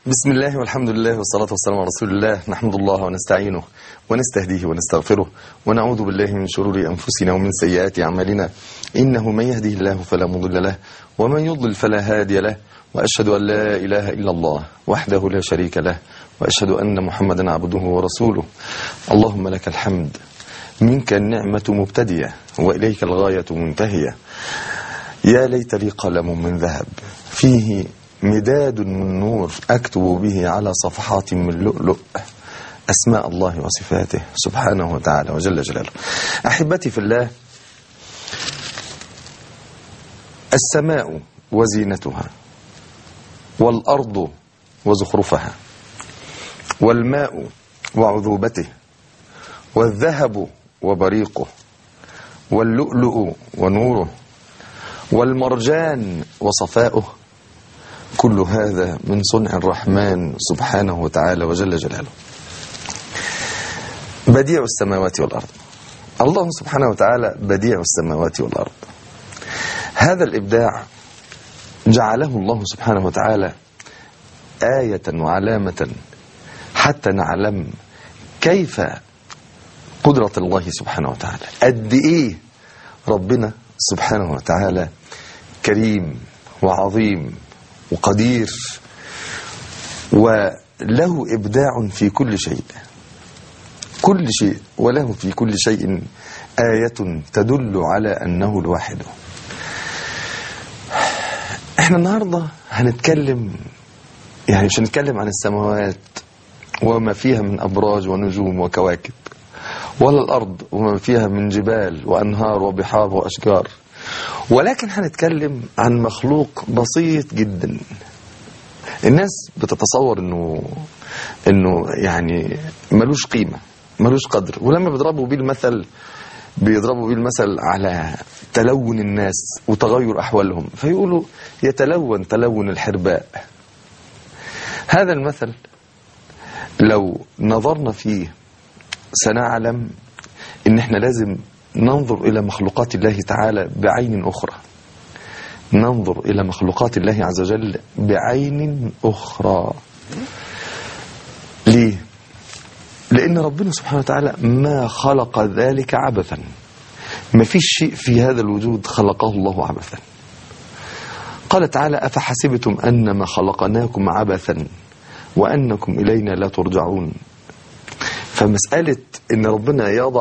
بسم الله والحمد لله والصلاة والسلام على رسول الله نحمد الله ونستعينه ونستهديه ونستغفره ونعوذ بالله من شرور أنفسنا ومن سيئات أعمالنا إنه من يهده الله فلا مضل له ومن يضلل فلا هادي له وأشهد أن لا إله إلا الله وحده لا شريك له وأشهد أن محمدا عبده ورسوله اللهم لك الحمد منك النعمة مبتدية وإليك الغاية منتهية يا ليت لي قلم من ذهب فيه مداد من نور أكتب به على صفحات من لؤلؤ أسماء الله وصفاته سبحانه وتعالى وجل جلاله أحبتي في الله السماء وزينتها والأرض وزخرفها والماء وعذوبته والذهب وبريقه واللؤلؤ ونوره والمرجان وصفاؤه كل هذا من صنع الرحمن سبحانه وتعالى وجل جلاله بديع السماوات والأرض الله سبحانه وتعالى بديع السماوات والأرض هذا الإبداع جعله الله سبحانه وتعالى آية وعلامة حتى نعلم كيف قدرة الله سبحانه وتعالى قد إيه ربنا سبحانه وتعالى كريم وعظيم وقدير وله إبداع في كل شيء كل شيء وله في كل شيء آية تدل على أنه الواحد احنا النهاردة هنتكلم يعني مش هنتكلم عن السماوات وما فيها من أبراج ونجوم وكواكب ولا الأرض وما فيها من جبال وأنهار وبحار وأشجار ولكن هنتكلم عن مخلوق بسيط جدا الناس بتتصور انه انه يعني ملوش قيمة ملوش قدر ولما بيضربوا بيه المثل بيضربوا بيه المثل على تلون الناس وتغير أحوالهم فيقولوا يتلون تلون الحرباء هذا المثل لو نظرنا فيه سنعلم ان احنا لازم ننظر إلى مخلوقات الله تعالى بعين أخرى ننظر إلى مخلوقات الله عز وجل بعين أخرى ليه؟ لأن ربنا سبحانه وتعالى ما خلق ذلك عبثا ما فيش شيء في هذا الوجود خلقه الله عبثا قال تعالى أفحسبتم أنما خلقناكم عبثا وأنكم إلينا لا ترجعون فمسألة أن ربنا يضع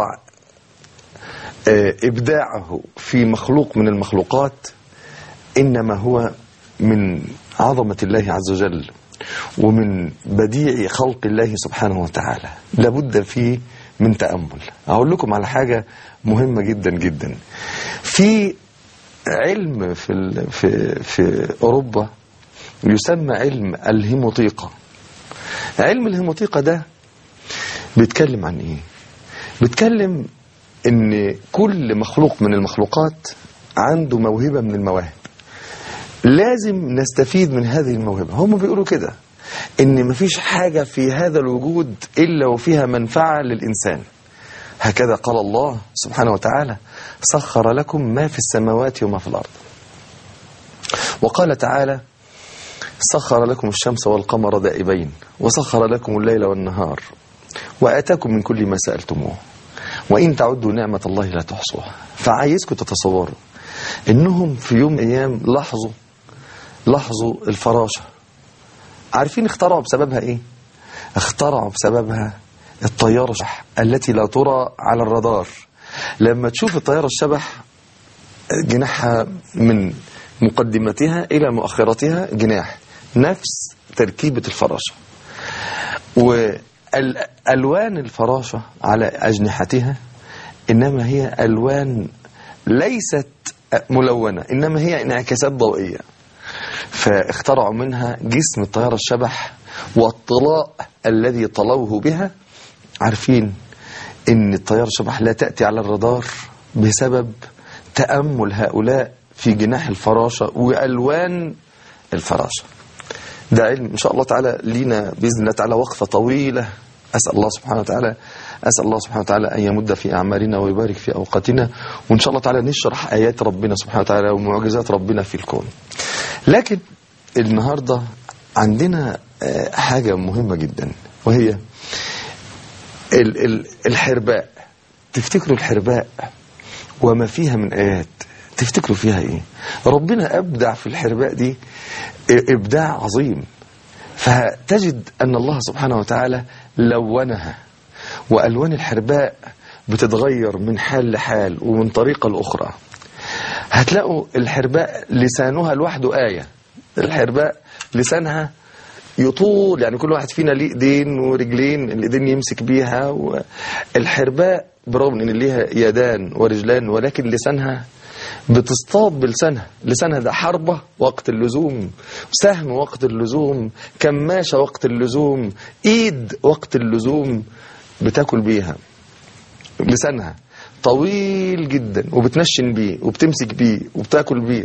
إبداعه في مخلوق من المخلوقات إنما هو من عظمة الله عز وجل ومن بديع خلق الله سبحانه وتعالى لابد فيه من تأمل أقول لكم على حاجة مهمة جدا جدا في علم في, في, في أوروبا يسمى علم الهيموطيقة علم الهيموطيقة ده بيتكلم عن ايه بيتكلم ان كل مخلوق من المخلوقات عنده موهبة من المواهب لازم نستفيد من هذه الموهبة هم بيقولوا كده ان مفيش حاجة في هذا الوجود الا وفيها منفعة للانسان هكذا قال الله سبحانه وتعالى سخر لكم ما في السماوات وما في الارض وقال تعالى سخر لكم الشمس والقمر دائبين وسخر لكم الليل والنهار وآتاكم من كل ما سألتموه وإن تعدوا نعمة الله لا تحصوها فعايزكم تتصوروا إنهم في يوم من أيام لاحظوا لاحظوا الفراشة عارفين اخترعوا بسببها إيه اخترعوا بسببها الطيارة الشبح التي لا ترى على الرادار لما تشوف الطيارة الشبح جناحها من مقدمتها إلى مؤخرتها جناح نفس تركيبة الفراشة والألوان الفراشة على أجنحتها إنما هي ألوان ليست ملونة إنما هي انعكاسات ضوئية فاخترعوا منها جسم الطيارة الشبح والطلاء الذي طلوه بها عارفين إن الطيارة الشبح لا تأتي على الرادار بسبب تأمل هؤلاء في جناح الفراشة وألوان الفراشة ده علم إن شاء الله تعالى لينا بإذن الله تعالى وقفة طويلة أسأل الله سبحانه وتعالى أسأل الله سبحانه وتعالى أن يمد في أعمالنا ويبارك في أوقاتنا وإن شاء الله تعالى نشرح آيات ربنا سبحانه وتعالى ومعجزات ربنا في الكون لكن النهاردة عندنا آه، حاجة مهمة جدا وهي ال- ال- الحرباء تفتكروا الحرباء وما فيها من آيات تفتكروا فيها ايه ربنا أبدع في الحرباء دي إبداع عظيم فتجد أن الله سبحانه وتعالى لونها وألوان الحرباء بتتغير من حال لحال ومن طريقة لأخرى هتلاقوا الحرباء لسانها لوحده آية الحرباء لسانها يطول يعني كل واحد فينا ليه ايدين ورجلين الايدين يمسك بيها والحرباء برغم ان ليها يدان ورجلان ولكن لسانها بتصطاد بلسانها لسانها ده حربة وقت اللزوم سهم وقت اللزوم كماشة وقت اللزوم ايد وقت اللزوم بتاكل بيها لسانها طويل جدا وبتنشن بيه وبتمسك بيه وبتاكل بيه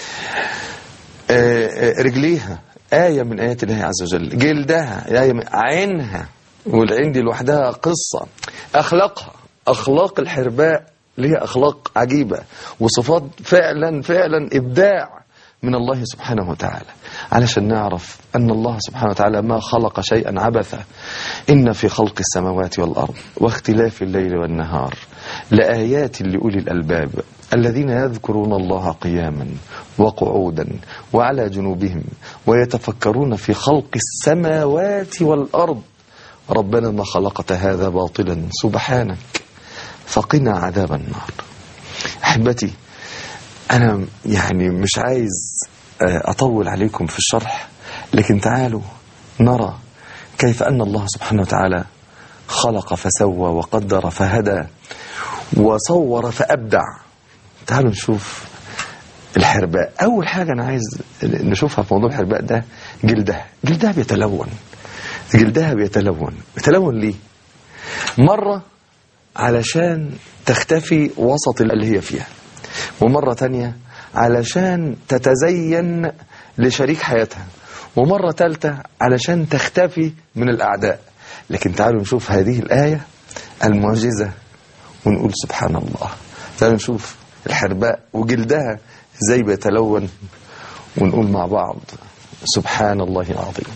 آه، آه، رجليها آية من آيات الله عز وجل جلدها آية من عينها والعين دي لوحدها قصة أخلاقها أخلاق الحرباء ليها أخلاق عجيبة وصفات فعلا فعلا إبداع من الله سبحانه وتعالى علشان نعرف أن الله سبحانه وتعالى ما خلق شيئا عبثا إن في خلق السماوات والأرض واختلاف الليل والنهار لآيات لأولي الألباب الذين يذكرون الله قياما وقعودا وعلى جنوبهم ويتفكرون في خلق السماوات والأرض ربنا ما خلقت هذا باطلا سبحانك فقنا عذاب النار أحبتي أنا يعني مش عايز آه، أطول عليكم في الشرح لكن تعالوا نرى كيف أن الله سبحانه وتعالى خلق فسوى وقدر فهدى وصور فأبدع تعالوا نشوف الحرباء أول حاجة أنا عايز نشوفها في موضوع الحرباء ده جلدها جلدها بيتلون جلدها بيتلون بيتلون ليه مرة علشان تختفي وسط اللي هي فيها ومرة تانية علشان تتزين لشريك حياتها ومرة تالتة علشان تختفي من الأعداء لكن تعالوا نشوف هذه الآية المعجزة ونقول سبحان الله تعالوا نشوف الحرباء وجلدها ازاي بيتلون ونقول مع بعض سبحان الله العظيم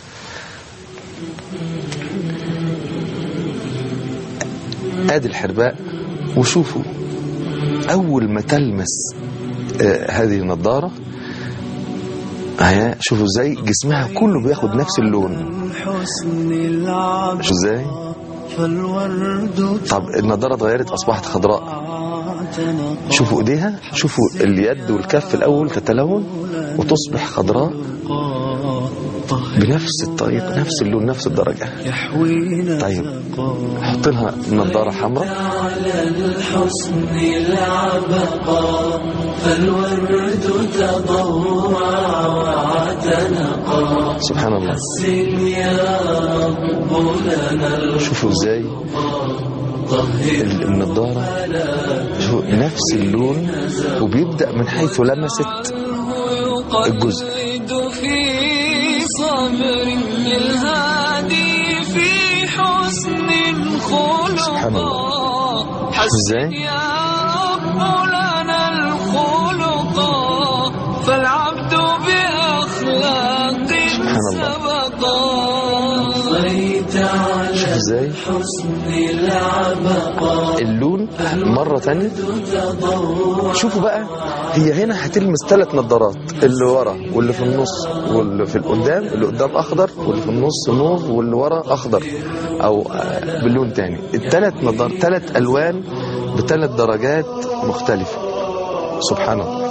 ادي الحرباء وشوفوا اول ما تلمس آه هذه النضاره اهي شوفوا ازاي جسمها كله بياخد نفس اللون الحسن العبد شو ازاي فالورد طب النضاره اتغيرت اصبحت خضراء تعتنق شوفوا ايديها شوفوا اليد والكف الاول تتلون وتصبح خضراء طهر بنفس الطريقه نفس اللون نفس الدرجه يحوينا طيب. سقا حط لها نضاره حمراء على الحسن العبقى فالورد تضوع واعتنقا سبحان الله حسن يا رب لنا شوفوا ازاي ال- النضاره شوفوا نفس اللون وبيبدا من حيث لمست الجزء. يقلد في صبر الهادي في حسن سبحان خلقا ازاي؟ حسن يا رب لنا الخلقا فالعبد بأخلاق سبحان الله. سبقا صيت على شوف ازاي حسن العبقا اللون مره تانية شوفوا بقى هي هنا هتلمس ثلاث نظارات اللي ورا واللي في النص واللي في القدام اللي قدام اخضر واللي في النص موف واللي ورا اخضر او آه، باللون تاني الثلاث نظار ثلاث الوان بثلاث درجات مختلفه سبحان الله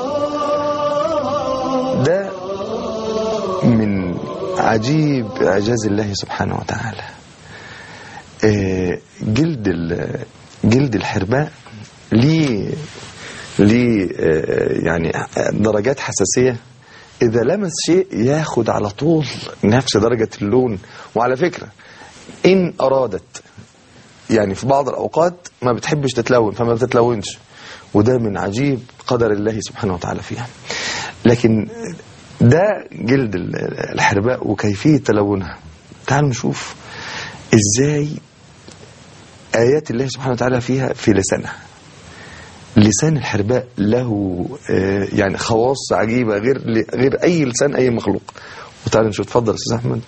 ده من عجيب اعجاز الله سبحانه وتعالى آه، جلد ال- جلد الحرباء ليه ليه آه، يعني درجات حساسية إذا لمس شيء ياخد على طول نفس درجة اللون وعلى فكرة إن أرادت يعني في بعض الأوقات ما بتحبش تتلون فما بتتلونش وده من عجيب قدر الله سبحانه وتعالى فيها لكن ده جلد ال- الحرباء وكيفية تلونها تعالوا نشوف ازاي آيات الله سبحانه وتعالى فيها في لسانها لسان الحرباء له آه، يعني خواص عجيبة غير غير أي لسان أي مخلوق وتعالى نشوف اتفضل يا استاذ احمد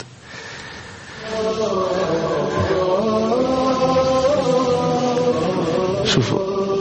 شوفوا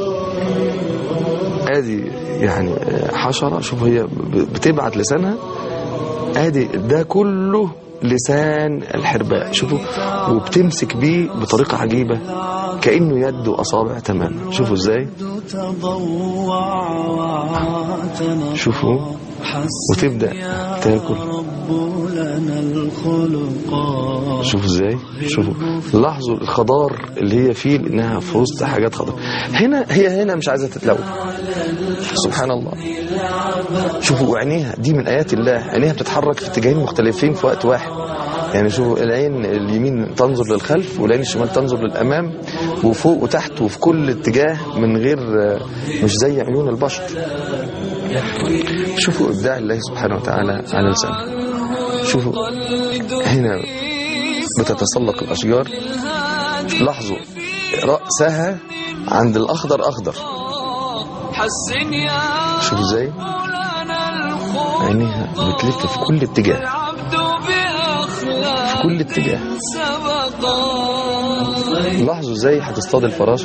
ادي يعني حشره شوف هي ب- بتبعت لسانها ادي ده كله لسان الحرباء شوفوا وبتمسك بيه بطريقه عجيبه كانه يد واصابع تماما شوفوا ازاي تضوع وعاتنا شوفوا وتبدا تاكل رب لنا الخلق شوفوا ازاي شوفوا لاحظوا الخضار اللي هي فيه انها في وسط حاجات خضار هنا هي هنا مش عايزه تتلون سبحان الله شوفوا عينيها دي من ايات الله عينيها بتتحرك في اتجاهين مختلفين في وقت واحد يعني شوفوا العين اليمين تنظر للخلف والعين الشمال تنظر للامام وفوق وتحت وفي كل اتجاه من غير مش زي عيون البشر شوفوا ابداع الله سبحانه وتعالى على لسانه شوفوا هنا بتتسلق الاشجار لاحظوا راسها عند الاخضر اخضر حسن يا شوفوا ازاي مولانا الخلق عينيها بتلف في كل اتجاه العبد بأخلاق في كل اتجاه سبقا لاحظوا ازاي هتصطاد الفراشه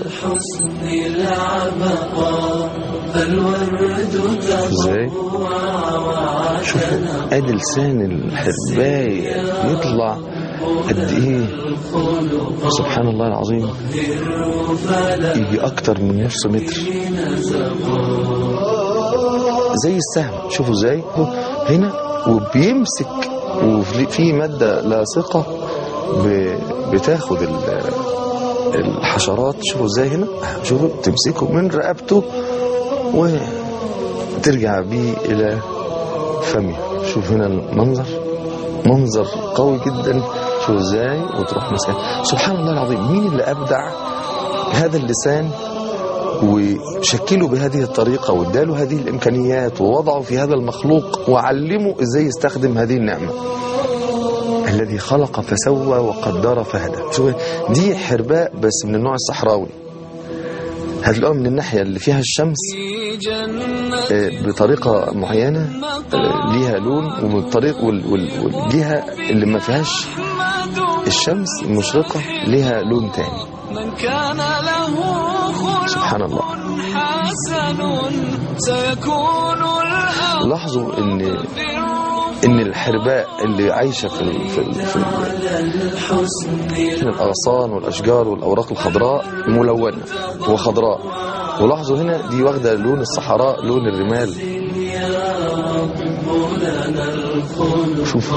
ازاي شوفوا ادي لسان الحرباية يطلع قد ايه سبحان الله العظيم يجي اكتر من نص متر زي السهم شوفوا ازاي هو هنا وبيمسك وفي في مادة لاصقة ب- بتاخد ال- الحشرات شوفوا ازاي هنا شوفوا تمسكه من رقبته وترجع بيه الى فمه شوف هنا المنظر منظر قوي جدا شوف ازاي وتروح ماسكه سبحان الله العظيم مين اللي ابدع هذا اللسان وشكله بهذه الطريقة واداله هذه الإمكانيات ووضعه في هذا المخلوق وعلمه إزاي يستخدم هذه النعمة الذي خلق فسوى وقدر فهدى شوف دي حرباء بس من النوع الصحراوي هتلاقوها من الناحية اللي فيها الشمس في جنة آه، بطريقة معينة آه، ليها لون ومن الطريق وال- وال- والجهة اللي ما فيهاش مدعو الشمس المشرقة ليها لون تاني من كان له خلق سبحان الله حسن سيكون الأمر لاحظوا ان ان الحرباء اللي عايشه في ال- في ال- في, ال- في الاغصان والاشجار والاوراق الخضراء ملونه وخضراء ولاحظوا هنا دي واخده لون الصحراء لون الرمال شوف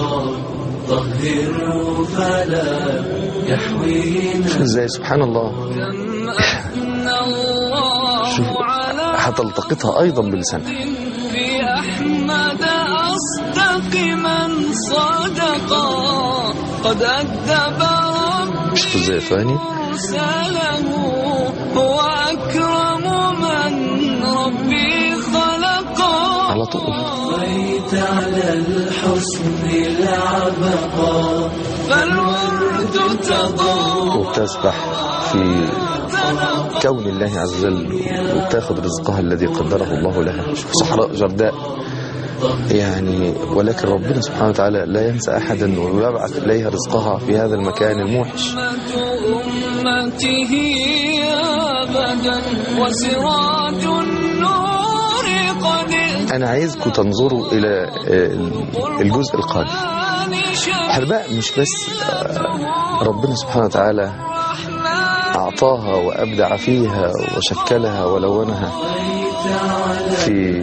شوف ازاي سبحان الله أن الله شوف على هتلتقطها ايضا بلسانها في أحمد أصدق من صدقا قد أدب شوف ازاي ثاني أرسله هو أكرم من ربي خلقا على طول بيت على الحسن العبقا فالورد تضوع وبتسبح في كون الله عز وجل وبتاخد رزقها الذي قدره الله لها شوف صحراء جرداء يعني ولكن ربنا سبحانه وتعالى لا ينسى أحدا ويبعث إليها رزقها في هذا المكان الموحش أمته أبدا وسراج النور قد أنا عايزكم تنظروا إلى آه، الجزء القادم حرباء مش بس آه، ربنا سبحانه وتعالى أعطاها وأبدع فيها وشكلها ولونها في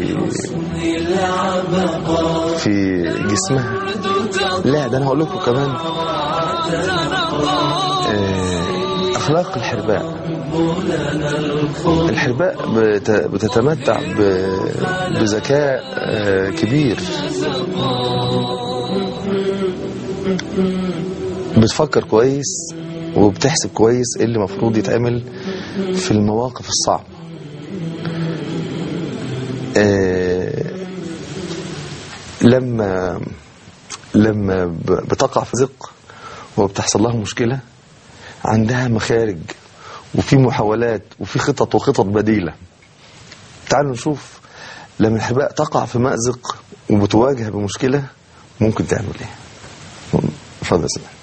في جسمها لا ده أنا هقول لكم كمان آه، أخلاق الحرباء الحرباء بت- بتتمتع ب- بذكاء آه، كبير بتفكر كويس وبتحسب كويس ايه اللي المفروض يتعمل في المواقف الصعبة آه، لما لما ب- بتقع في زق وبتحصل لها مشكلة عندها مخارج وفي محاولات وفي خطط وخطط بديلة تعالوا نشوف لما الحرباء تقع في مأزق وبتواجه بمشكلة ممكن تعمل ايه اتفضل يا سيدي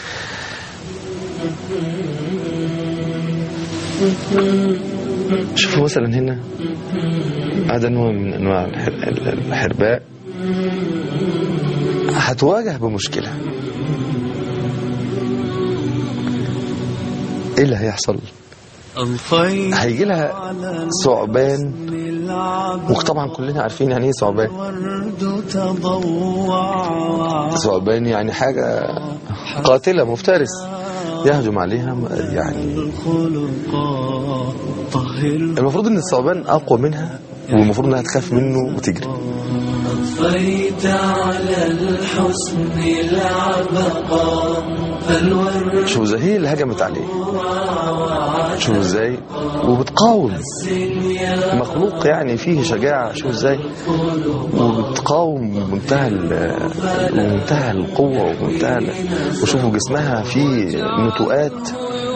شوفوا مثلا هنا هذا نوع من انواع الحر- الحرباء هتواجه بمشكله ايه اللي هيحصل أضفيت هيجي لها على ثعبان العبد وطبعا كلنا عارفين يعني ايه ثعبان ورد تضوع ثعبان يعني حاجه قاتله مفترس يهجم عليها يعني الخلق طهر المفروض ان الثعبان اقوى منها والمفروض انها تخاف منه وتجري أضفيت على الحسن العبقى فالورد شوف ازاي هي اللي هجمت عليه شوف ازاي وبتقاوم مخلوق يعني فيه شجاعة شوف ازاي وبتقاوم بمنتهى ال- بمنتهى القوة ومنتهى ال- وشوفوا جسمها فيه نتوءات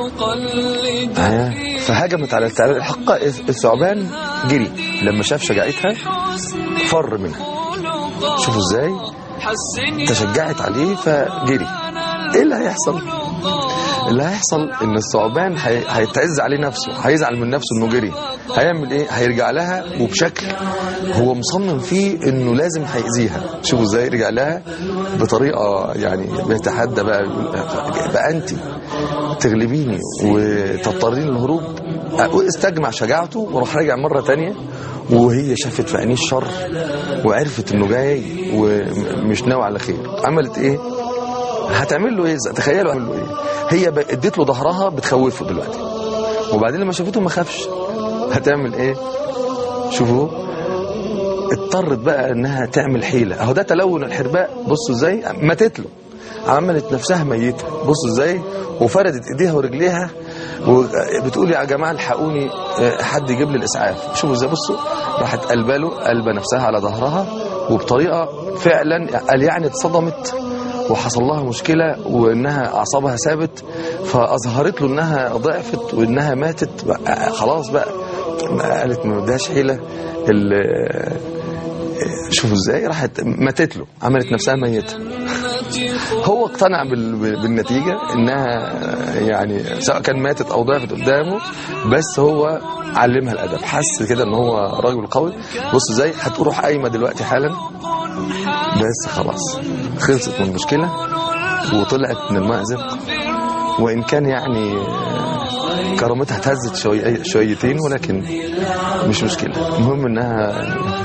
آه. فهجمت على التعبان الحق الثعبان جري لما شاف شجاعتها فر منها شوفوا ازاي تشجعت عليه فجري ايه اللي هيحصل اللي هيحصل ان الثعبان هي- هيتعز عليه نفسه هيزعل من نفسه انه جري هيعمل ايه هيرجع لها وبشكل هو مصمم فيه انه لازم هيأذيها شوفوا ازاي رجع لها بطريقه يعني بيتحدى بقى يقول بقى انت تغلبيني وتضطرين للهروب استجمع شجاعته وراح راجع مره تانية وهي شافت في عينيه الشر وعرفت انه جاي ومش ناوي على خير عملت ايه هتعمل له ايه تخيلوا عمل له ايه هي ب- اديت له ظهرها بتخوفه دلوقتي وبعدين لما شافته ما خافش هتعمل ايه شوفوا اضطرت بقى انها تعمل حيله اهو ده تلون الحرباء بصوا ازاي ماتت له عملت نفسها ميته بصوا ازاي وفردت ايديها ورجليها وبتقول يا جماعه الحقوني اه، حد يجيب لي الاسعاف شوفوا ازاي بصوا راحت قلبه له قلبه نفسها على ظهرها وبطريقه فعلا قال يعني اتصدمت وحصل لها مشكله وانها اعصابها ثابت فاظهرت له انها ضعفت وانها ماتت بقى خلاص بقى ما قالت ما بدهاش حيله ال- شوفوا ازاي راحت ماتت له عملت نفسها ميته هو اقتنع بال- بالنتيجة انها يعني سواء كان ماتت او ضعفت قدامه بس هو علمها الادب حس كده ان هو راجل قوي بص ازاي هتروح قايمة دلوقتي حالا بس خلاص خلصت من المشكلة وطلعت من المأزق وان كان يعني كرامتها اتهزت شوي شويتين ولكن مش مشكلة المهم انها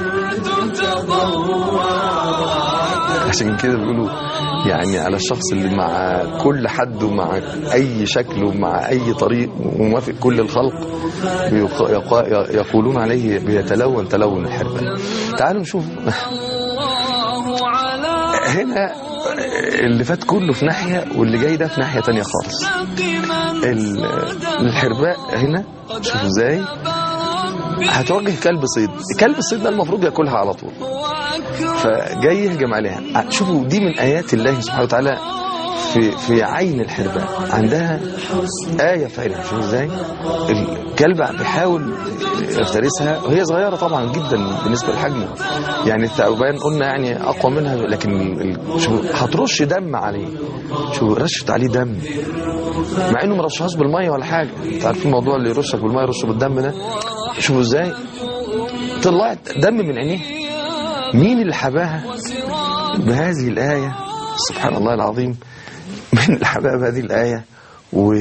عشان كده بيقولوا يعني على الشخص اللي مع كل حد ومع اي شكل ومع اي طريق وموافق كل الخلق بيق- يق- يقولون عليه بيتلون تلون الحربة تعالوا نشوف الله على هنا اللي فات كله في ناحية واللي جاي ده في ناحية تانية خالص من ال- الحرباء هنا شوفوا ازاي هتواجه كلب صيد كلب الصيد ده المفروض ياكلها على طول فجاي يهجم عليها شوفوا دي من ايات الله سبحانه وتعالى في في عين الحرباء عندها آية في عينها شوفوا ازاي الكلب بيحاول يفترسها وهي صغيرة طبعا جدا بالنسبة لحجمه يعني الثعبان قلنا يعني أقوى منها لكن ال- شوفوا هترش دم عليه شوفوا رشت عليه دم مع انه ما رشهاش بالميه ولا حاجه انت عارفين الموضوع اللي يرشك بالميه يرش بالدم ده شوفوا ازاي طلعت دم من عينيه مين اللي حباها بهذه الآية سبحان الله العظيم من اللي حباها بهذه الآية و...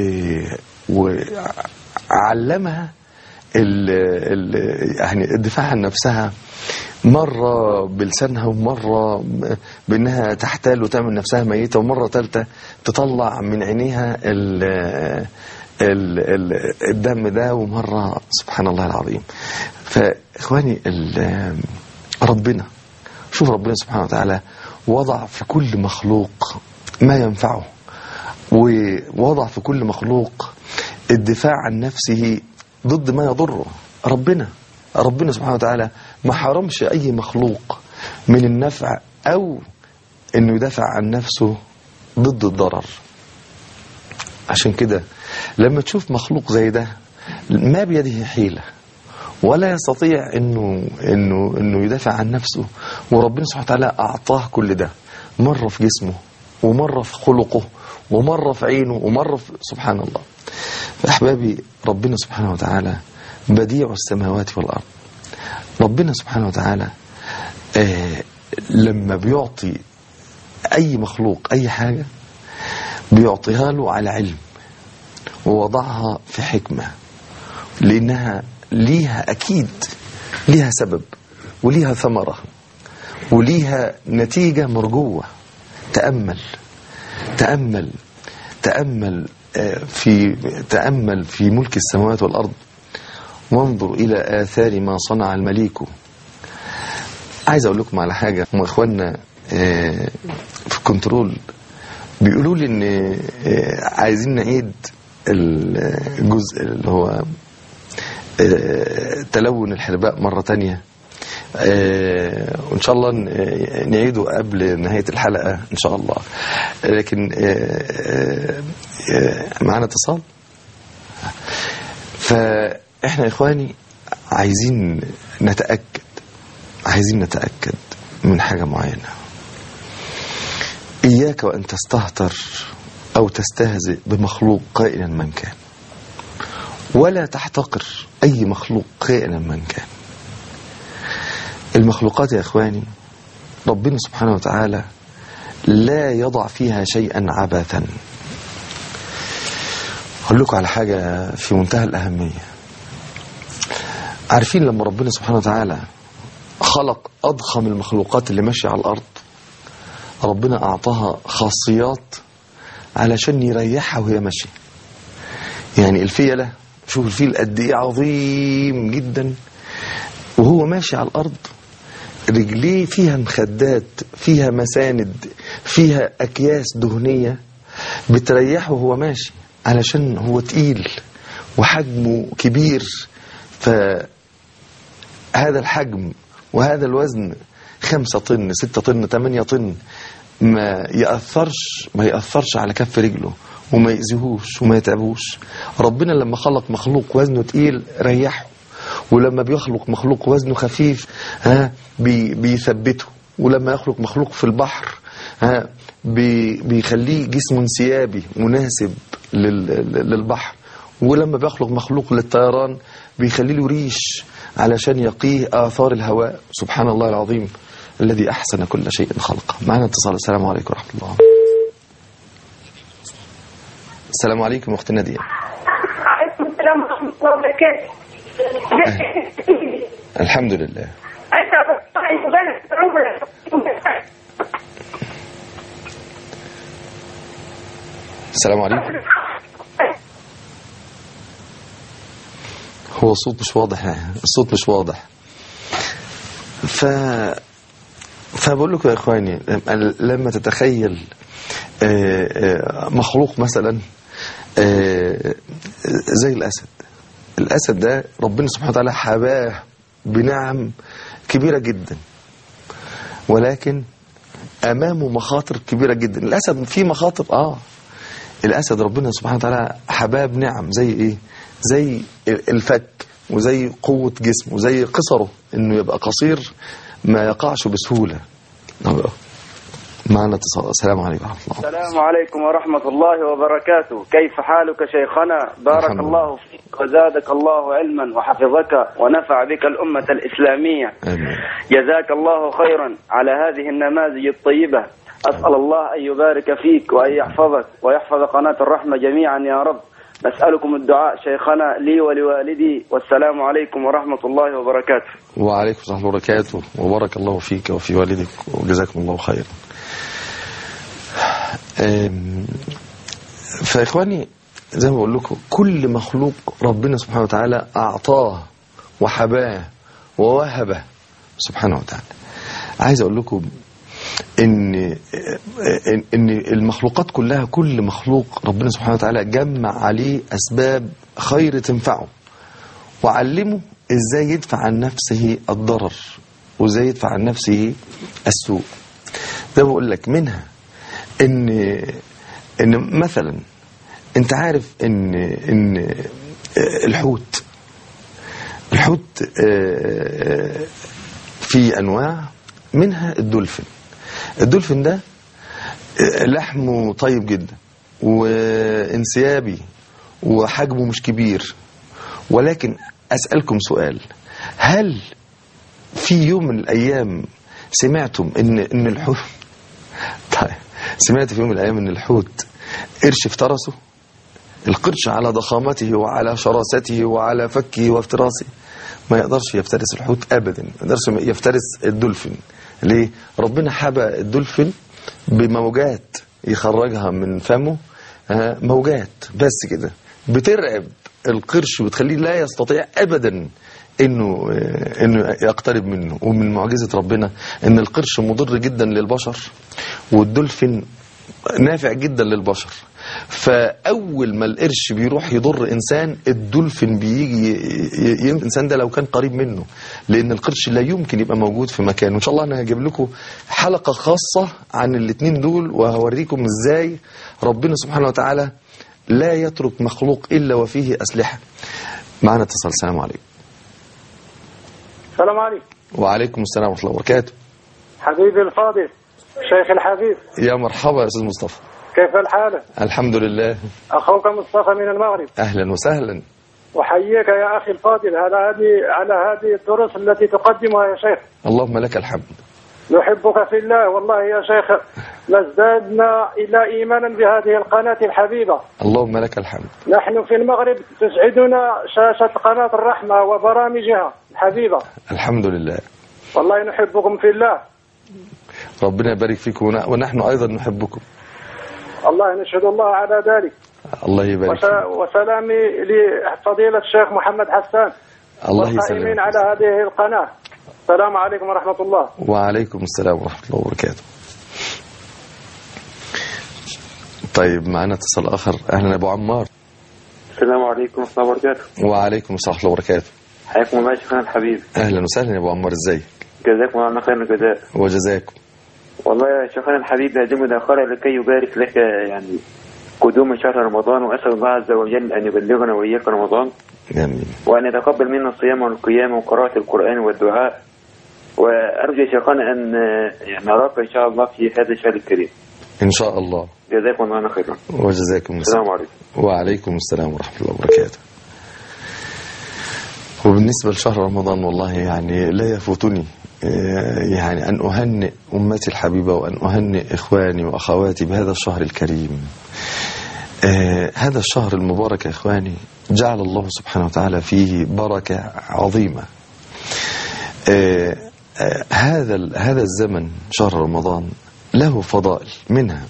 وعلمها ال... ال... يعني الدفاع عن نفسها مرة بلسانها ومرة بأنها تحتال وتعمل نفسها ميتة ومرة ثالثة تطلع من عينيها ال... ال... ال... الدم ده ومرة سبحان الله العظيم فإخواني ال... ربنا شوف ربنا سبحانه وتعالى وضع في كل مخلوق ما ينفعه ووضع في كل مخلوق الدفاع عن نفسه ضد ما يضره ربنا ربنا سبحانه وتعالى ما حرمش أي مخلوق من النفع أو أنه يدافع عن نفسه ضد الضرر عشان كده لما تشوف مخلوق زي ده ما بيده حيلة ولا يستطيع انه انه انه يدافع عن نفسه وربنا سبحانه وتعالى اعطاه كل ده مرة في جسمه ومرة في خلقه ومرة في عينه ومرة في سبحان الله فأحبابي ربنا سبحانه وتعالى بديع السماوات والأرض ربنا سبحانه وتعالى آه لما بيعطي أي مخلوق أي حاجة بيعطيها له على علم ووضعها في حكمة لأنها ليها أكيد ليها سبب وليها ثمرة وليها نتيجة مرجوة تأمل تأمل تأمل آه، في تأمل في ملك السماوات والأرض وانظر إلى آثار ما صنع المليك عايز أقول لكم على حاجة هم إخواننا آه، في كنترول بيقولوا لي إن آه، عايزين نعيد الجزء اللي هو آه، تلون الحرباء مرة تانية آه، وإن شاء الله ن- نعيده قبل نهاية الحلقة إن شاء الله لكن آه، آه، آه، معانا اتصال فإحنا يا إخواني عايزين نتأكد عايزين نتأكد من حاجة معينة إياك وأن تستهتر أو تستهزئ بمخلوق قائلا من كان ولا تحتقر أي مخلوق كائنا من كان المخلوقات يا إخواني ربنا سبحانه وتعالى لا يضع فيها شيئا عبثا أقول لكم على حاجة في منتهى الأهمية عارفين لما ربنا سبحانه وتعالى خلق أضخم المخلوقات اللي ماشية على الأرض ربنا أعطاها خاصيات علشان يريحها وهي ماشية يعني الفيلة شوف الفيل قد ايه عظيم جدا وهو ماشي على الارض رجليه فيها مخدات فيها مساند فيها اكياس دهنيه بتريحه وهو ماشي علشان هو تقيل وحجمه كبير فهذا الحجم وهذا الوزن خمسة طن ستة طن تمانية طن ما يأثرش ما يأثرش على كف رجله وما يأذيهوش وما يتعبوش ربنا لما خلق مخلوق وزنه تقيل ريحه ولما بيخلق مخلوق وزنه خفيف ها بي بيثبته ولما يخلق مخلوق في البحر ها بي بيخليه جسم انسيابي مناسب لل- للبحر ولما بيخلق مخلوق للطيران بيخلي له ريش علشان يقيه آثار الهواء سبحان الله العظيم الذي أحسن كل شيء خلقه معنا اتصال السلام عليكم ورحمة الله السلام عليكم أخت نادية عليكم السلام ورحمة الله وبركاته. الحمد لله أسعد الله بلد عمرك. السلام عليكم هو الصوت مش واضح يعني. الصوت مش واضح ف فبقول لكم يا اخواني لما- لما تتخيل آه، آه، مخلوق مثلا آه، زي الاسد الاسد ده ربنا سبحانه وتعالى حباه بنعم كبيره جدا ولكن امامه مخاطر كبيره جدا الاسد فيه مخاطر اه الاسد ربنا سبحانه وتعالى حباب نعم زي ايه زي الفك وزي قوة جسمه وزي قصره انه يبقى قصير ما يقعش بسهولة معنا اتصال السلام عليكم ورحمة الله السلام عليكم ورحمة الله وبركاته كيف حالك شيخنا بارك الحمد لله. الله فيك وزادك الله علما وحفظك ونفع بك الأمة الإسلامية آمين جزاك الله خيرا على هذه النماذج الطيبة أسأل الله أن يبارك فيك وأن يحفظك ويحفظ قناة الرحمة جميعا يا رب نسألكم الدعاء شيخنا لي ولوالدي والسلام عليكم ورحمة الله وبركاته وعليكم ورحمة الله وبركاته وبارك الله فيك وفي والدك وجزاكم الله خيرا أم، فإخواني زي ما بقول لكم كل مخلوق ربنا سبحانه وتعالى أعطاه وحباه ووهبه سبحانه وتعالى عايز أقول لكم إن إن إن المخلوقات كلها كل مخلوق ربنا سبحانه وتعالى جمع عليه أسباب خير تنفعه وعلمه ازاي يدفع عن نفسه الضرر وازاي يدفع عن نفسه السوء ده بقول لك منها ان ان مثلا انت عارف ان ان الحوت الحوت آه، في انواع منها الدولفين الدولفين ده لحمه طيب جدا وانسيابي وحجمه مش كبير ولكن أسألكم سؤال هل في يوم من الأيام سمعتم إن إن الحوت طيب سمعت في يوم من الأيام إن الحوت قرش افترسه القرش على ضخامته وعلى شراسته وعلى فكه وافتراسه ما يقدرش يفترس الحوت ابدا ما يقدرش يفترس الدولفين ليه ربنا حبى الدولفين بموجات يخرجها من فمه آه، موجات بس كده بترعب القرش وتخليه لا يستطيع ابدا انه آه، انه يقترب منه ومن معجزه ربنا ان القرش مضر جدا للبشر والدولفين نافع جدا للبشر فاول ما القرش بيروح يضر انسان الدولفين بيجي ي- ي- الانسان ده لو كان قريب منه لان القرش لا يمكن يبقى موجود في مكانه ان شاء الله انا هجيب لكم حلقه خاصه عن الاثنين دول وهوريكم ازاي ربنا سبحانه وتعالى لا يترك مخلوق الا وفيه اسلحه معنا اتصال السلام عليكم السلام عليكم وعليكم السلام ورحمه الله وبركاته حبيبي الفاضل شيخ الحبيب يا مرحبا يا استاذ مصطفى كيف الحال الحمد لله أخوك مصطفى من المغرب اهلا وسهلا أحييك يا أخي الفاضل على هذه على هذه الدروس التي تقدمها يا شيخ اللهم لك الحمد نحبك في الله والله يا شيخ لازدادنا إلى إيمانا بهذه القناة الحبيبة اللهم لك الحمد نحن في المغرب تسعدنا شاشة قناة الرحمة وبرامجها الحبيبة الحمد لله والله نحبكم في الله ربنا يبارك فيكم ون- ونحن ايضا نحبكم الله نشهد الله على ذلك الله يبارك وس- فيكم وسلامي لفضيلة الشيخ محمد حسان الله والقائمين يسلمك على هذه القناة السلام عليكم ورحمة الله وعليكم السلام ورحمه الله وبركاته طيب معنا اتصال اخر اهلا يا ابو عمار السلام عليكم ورحمة الله وبركاته وعليكم السلام ورحمه الله وبركاته حياكم الله يا شيخنا الحبيب اهلا وسهلا يا ابو عمار ازيك جزاكم الله خير الجزاء وجزاكم والله يا شيخنا الحبيب هذه مداخلة لكي يبارك لك يعني قدوم شهر رمضان وأسأل الله عز وجل أن يبلغنا وإياك رمضان امين وأن يتقبل منا الصيام والقيام وقراءة القرآن والدعاء وأرجو يا شيخنا أن يعني نراك إن شاء الله في هذا الشهر الكريم ان شاء الله جزاكم الله خيرا وجزاكم السلام السلام عليكم وعليكم السلام ورحمة الله وبركاته وبالنسبة لشهر رمضان والله يعني لا يفوتني آه، يعني أن أهنئ أمتي الحبيبة وأن أهنئ إخواني وأخواتي بهذا الشهر الكريم آه، هذا الشهر المبارك يا إخواني جعل الله سبحانه وتعالى فيه بركة عظيمة آه، آه، هذا ال- هذا الزمن شهر رمضان له فضائل منها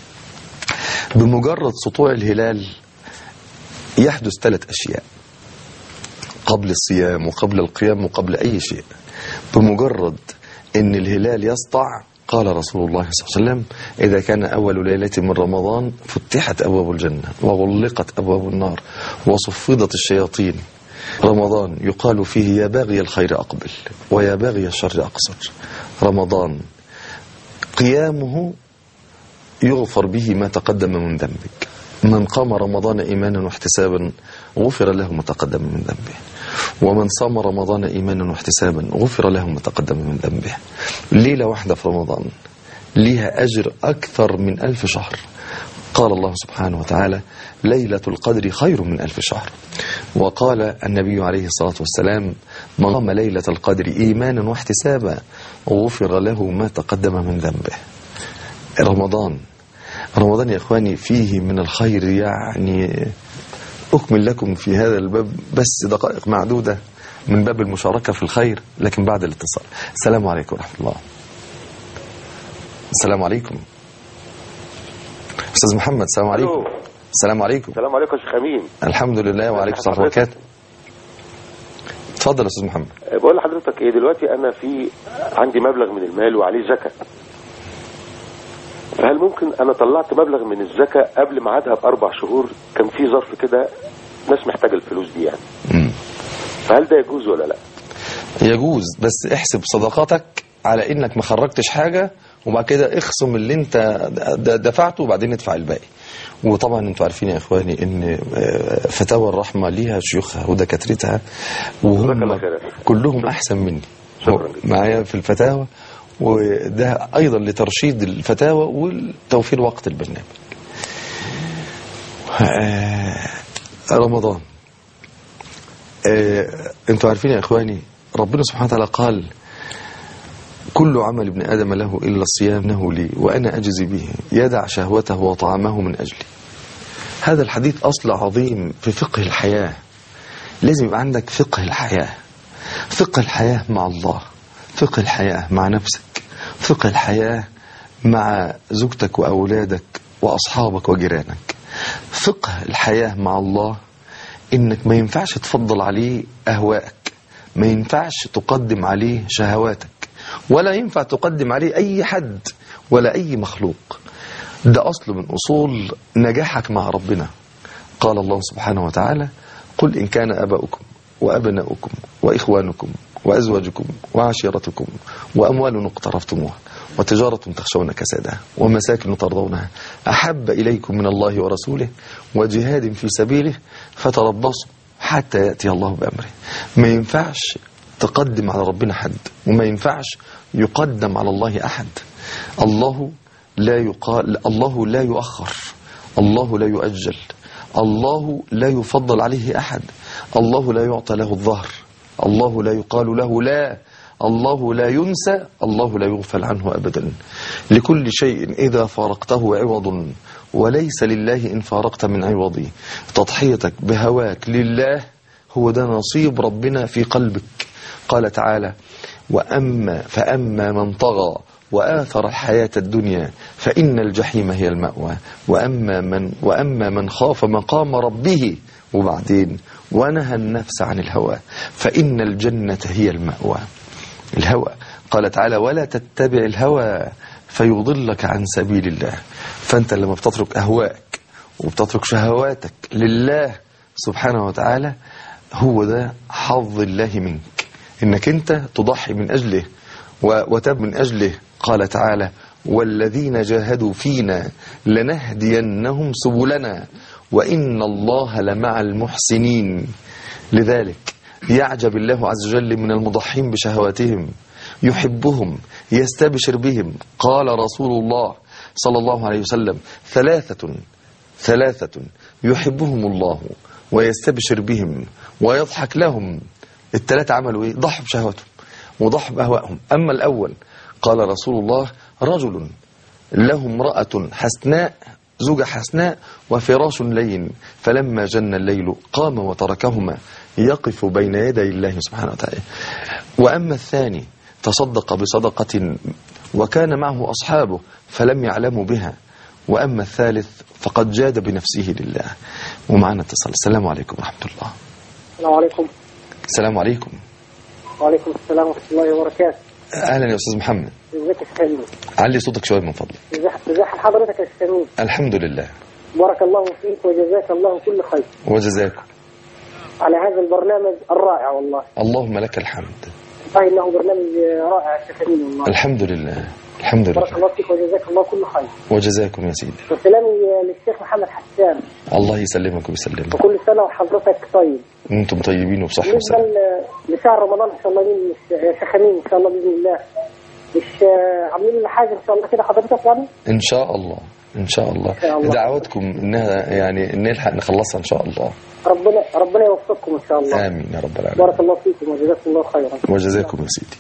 بمجرد سطوع الهلال يحدث ثلاث أشياء قبل الصيام وقبل القيام وقبل أي شيء بمجرد أن الهلال يسطع قال رسول الله صلى الله عليه وسلم إذا كان أول ليلة من رمضان فتحت أبواب الجنة وغلقت أبواب النار وصفدت الشياطين رمضان يقال فيه يا باغي الخير أقبل ويا باغي الشر أقصر رمضان قيامه يغفر به ما تقدم من ذنبك من قام رمضان إيمانا واحتسابا غفر له ما تقدم من ذنبه ومن صام رمضان إيمانا واحتسابا غفر له ما تقدم من ذنبه ليلة واحدة في رمضان ليها أجر أكثر من ألف شهر قال الله سبحانه وتعالى ليلة القدر خير من ألف شهر وقال النبي عليه الصلاة والسلام من قام ليلة القدر إيمانا واحتسابا غفر له ما تقدم من ذنبه رمضان رمضان يا إخواني فيه من الخير يعني أكمل لكم في هذا الباب بس دقائق معدودة من باب المشاركة في الخير لكن بعد الاتصال السلام عليكم ورحمة الله السلام عليكم أستاذ محمد السلام عليكم ألو. السلام عليكم السلام عليكم يا شيخ امين الحمد لله وعليكم السلام ورحمة الله وبركاته اتفضل يا أستاذ محمد بقول لحضرتك ايه دلوقتي انا في عندي مبلغ من المال وعليه زكاه فهل ممكن انا طلعت مبلغ من الزكاه قبل ميعادها باربع شهور كان في ظرف كده ناس محتاجه الفلوس دي يعني مم. فهل ده يجوز ولا لا يجوز بس احسب صدقاتك على انك ما خرجتش حاجه وبعد كده اخصم اللي انت د- دفعته وبعدين ادفع الباقي وطبعا انتوا عارفين يا اخواني ان آه، فتاوى الرحمه ليها شيوخها ودكاترتها جزاك وهم الله خير. كلهم احسن مني شكرا جدا. معايا في الفتاوى وده أيضا لترشيد الفتاوى وتوفير وقت البرنامج آه، رمضان آه، انتوا عارفين يا اخواني ربنا سبحانه وتعالى قال كل عمل ابن ادم له الا الصيام له لي وانا اجزي به يدع شهوته وطعامه من اجلي هذا الحديث اصل عظيم في فقه الحياه لازم يبقى عندك فقه الحياه فقه الحياه مع الله فقه الحياه مع نفسك فقه الحياه مع زوجتك واولادك واصحابك وجيرانك فقه الحياه مع الله انك ما ينفعش تفضل عليه اهواءك ما ينفعش تقدم عليه شهواتك ولا ينفع تقدم عليه اي حد ولا اي مخلوق ده اصل من اصول نجاحك مع ربنا قال الله سبحانه وتعالى قل ان كان اباؤكم وابناؤكم واخوانكم وازواجكم وعشيرتكم واموال اقترفتموها وتجارة تخشون كسادها ومساكن ترضونها أحب إليكم من الله ورسوله وجهاد في سبيله فتربصوا حتى يأتي الله بأمره ما ينفعش تقدم على ربنا حد وما ينفعش يقدم على الله أحد الله لا يقال الله لا يؤخر الله لا يؤجل الله لا يفضل عليه أحد الله لا يعطى له الظهر الله لا يقال له لا الله لا ينسى الله لا يغفل عنه أبدا لكل شيء إذا فارقته عوض وليس لله إن فارقت من عوضي تضحيتك بهواك لله هو ده نصيب ربنا في قلبك قال تعالى وأما فأما من طغى وآثر الحياة الدنيا فإن الجحيم هي المأوى وأما من, وأما من خاف مقام ربه وبعدين ونهى النفس عن الهوى فإن الجنة هي المأوى الهوى قال تعالى ولا تتبع الهوى فيضلك عن سبيل الله فأنت لما بتترك أهواءك وبتترك شهواتك لله سبحانه وتعالى هو ده حظ الله منك انك انت تضحي من اجله و- وتب من اجله قال تعالى والذين جاهدوا فينا لنهدينهم سبلنا وان الله لمع المحسنين لذلك يعجب الله عز وجل من المضحين بشهواتهم يحبهم يستبشر بهم قال رسول الله صلى الله عليه وسلم ثلاثة ثلاثة يحبهم الله ويستبشر بهم ويضحك لهم الثلاثة عملوا ايه ضحوا بشهوتهم وضحوا بأهوائهم أما الأول قال رسول الله رجل له امرأة حسناء زوجة حسناء وفراش لين فلما جن الليل قام وتركهما يقف بين يدي الله سبحانه وتعالى وأما الثاني تصدق بصدقة وكان معه أصحابه فلم يعلموا بها وأما الثالث فقد جاد بنفسه لله ومعنا اتصال السلام عليكم ورحمة الله السلام عليكم السلام عليكم وعليكم السلام ورحمة الله وبركاته أهلا يا أستاذ محمد ازيك يا سامي علي صوتك شوية من فضلك ازي ازي حال حضرتك يا سامي الحمد لله بارك الله فيك وجزاك الله كل خير وجزاكم على هذا البرنامج الرائع والله اللهم لك الحمد والله انه برنامج رائع يا شيخ أمين والله الحمد لله الحمد بارك لله الله فيك وجزاك الله كل خير وجزاكم يا سيدي وسلامي للشيخ محمد حسان الله يسلمك ويسلمك وكل سنة وحضرتك طيب انتم طيبين وبصحة بالنسبة وسلامة ل- لشهر رمضان ان شاء الله مين مش يا شيخ أمين ان شاء الله باذن الله مش آه، عاملين لنا حاجه ان شاء الله كده حضرتك يعني ان شاء الله ان شاء الله شاء الله. دعواتكم انها يعني نلحق نخلصها ان شاء الله ربنا ربنا يوفقكم ان شاء الله امين يا رب العالمين بارك الله فيكم وجزاكم الله خيرا وجزاكم يا سيدي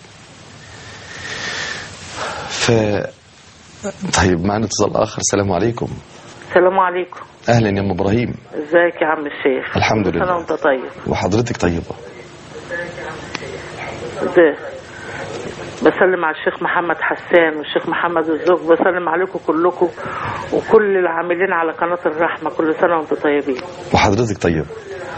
ف طيب معنا اتصال اخر السلام عليكم السلام عليكم اهلا يا ام ابراهيم ازيك يا عم الشيخ الحمد كل سنة لله. وانت طيب وحضرتك طيبه ازاي بسلم على الشيخ محمد حسان والشيخ محمد الزوج بسلم عليكم كلكم وكل العاملين على قناة الرحمة كل سنة وانتم طيبين وحضرتك طيبه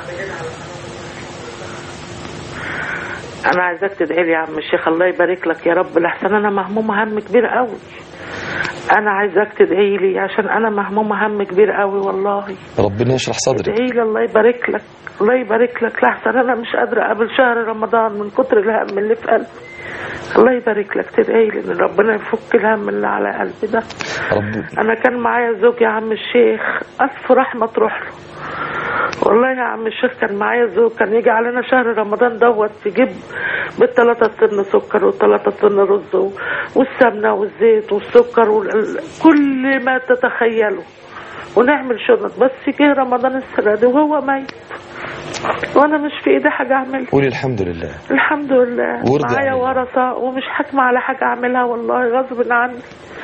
انا عايزاك تدعي لي يا عم الشيخ الله يبارك لك يا رب لحسن انا مهمومة هم كبير قوي انا عايزاك تدعي لي عشان انا مهمومة هم كبير قوي والله ربنا يشرح صدرك ادعي لي الله يبارك لك الله يبارك لك لحسن انا مش قادرة اقابل شهر رمضان من كتر الهم اللي في قلبي الله يبارك لك تدعي لي ان ربنا يفك الهم اللي على قلبي ده رب انا كان معايا زوج يا عم الشيخ الف رحمه تروح له والله يا عم الشيخ كان معايا زوج كان يجي علينا شهر رمضان دوت يجيب بالثلاثة سن سكر والثلاثة سن رز و- والسمنة والزيت والسكر وال- كل ما تتخيله ونعمل شنط بس جه رمضان السنة دي وهو ميت وانا مش في ايدي حاجة اعملها قولي الحمد لله الحمد لله وارضي معايا عنه. ورثة ومش حاكمة على حاجة اعملها والله غصب عني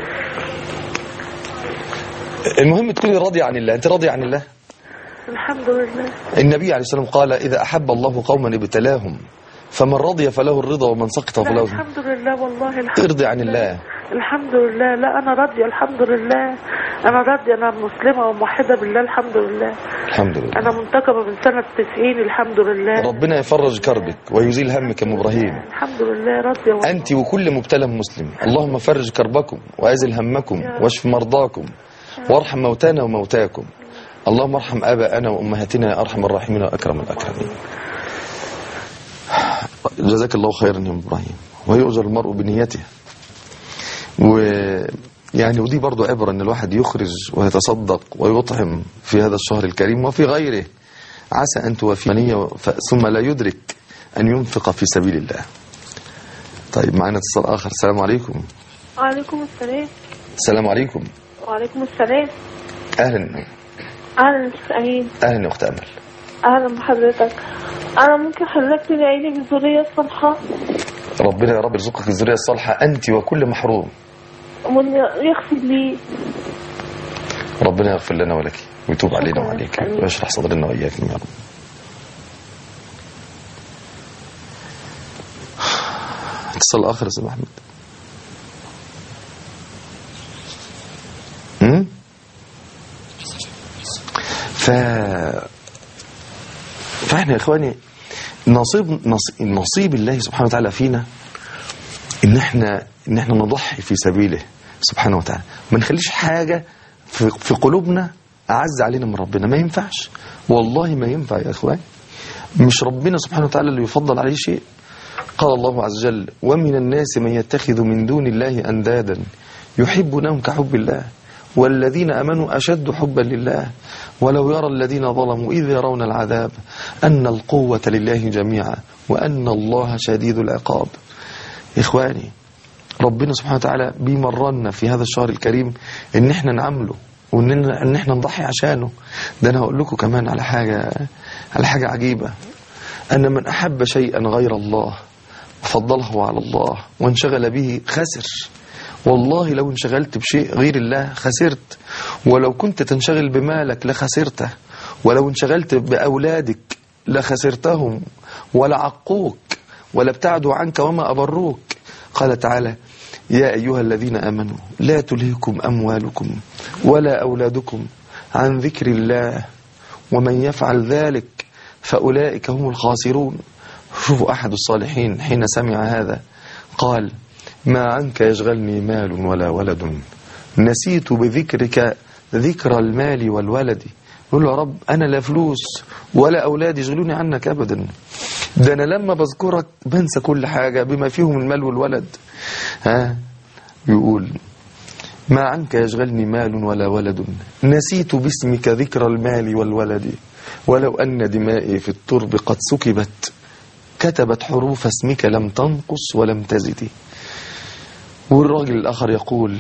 المهم تكوني راضية عن الله انت راضية عن الله الحمد لله النبي عليه الصلاة والسلام قال إذا أحب الله قوما ابتلاهم فمن رضي فله الرضا ومن سقط لا فله الحمد لله والله الحمد ارضي عن الله الحمد لله لا انا راضيه الحمد لله انا راضيه انا مسلمه وموحده بالله الحمد لله الحمد لله انا منتقبه من سنه 90 الحمد لله ربنا يفرج كربك ويزيل همك يا ام ابراهيم الحمد لله راضيه والله. انت وكل مبتلى مسلم اللهم فرج كربكم وازل همكم واشف مرضاكم وارحم موتانا وموتاكم اللهم ارحم اباءنا وامهاتنا يا ارحم الراحمين واكرم الاكرمين جزاك الله خيرا يا ام ابراهيم ويؤجر المرء بنيته و يعني ودي برضو عبرة ان الواحد يخرج ويتصدق ويطعم في هذا الشهر الكريم وفي غيره عسى ان توفي منية ف- ثم لا يدرك ان ينفق في سبيل الله طيب معنا اتصال اخر السلام عليكم وعليكم السلام السلام عليكم وعليكم السلام اهلا اهلا شيخ امين اهلا يا اخت امل اهلا بحضرتك انا ممكن حضرتك تدعي لي بالذريه الصالحه ربنا يا رب يرزقك الذريه الصالحه انت وكل محروم ومن يغفر لي ربنا يغفر لنا ولك ويتوب علينا شكراً. وعليك آمين. ويشرح صدرنا واياكم يا رب اتصال اخر يا استاذ احمد أمم؟ ف فاحنا يا اخواني نصيب نص- نصيب الله سبحانه وتعالى فينا ان احنا ان احنا نضحي في سبيله سبحانه وتعالى ما نخليش حاجه في, في قلوبنا اعز علينا من ربنا ما ينفعش والله ما ينفع يا اخوان مش ربنا سبحانه وتعالى اللي يفضل عليه شيء قال الله عز وجل ومن الناس من يتخذ من دون الله اندادا يحبونهم كحب الله والذين امنوا اشد حبا لله ولو يرى الذين ظلموا اذ يرون العذاب ان القوه لله جميعا وان الله شديد العقاب إخواني ربنا سبحانه وتعالى بيمرنا في هذا الشهر الكريم ان احنا نعمله وان ان احنا نضحي عشانه ده انا هقول لكم كمان على حاجه على حاجه عجيبه ان من احب شيئا غير الله وفضله على الله وانشغل به خسر والله لو انشغلت بشيء غير الله خسرت ولو كنت تنشغل بمالك لخسرته ولو انشغلت بأولادك لخسرتهم ولا عقوك ولا ابتعدوا عنك وما أبروك قال تعالى يا أيها الذين آمنوا لا تلهكم أموالكم ولا أولادكم عن ذكر الله ومن يفعل ذلك فأولئك هم الخاسرون شوفوا أحد الصالحين حين سمع هذا قال ما عنك يشغلني مال ولا ولد نسيت بذكرك ذكر المال والولد يقول له يا رب أنا لا فلوس ولا أولاد يشغلوني عنك أبدا ده أنا لما بذكرك بنسى كل حاجة بما فيهم المال والولد ها يقول ما عنك يشغلني مال ولا ولد نسيت باسمك ذكر المال والولد ولو أن دمائي في الترب قد سكبت كتبت حروف اسمك لم تنقص ولم تزد والراجل الآخر يقول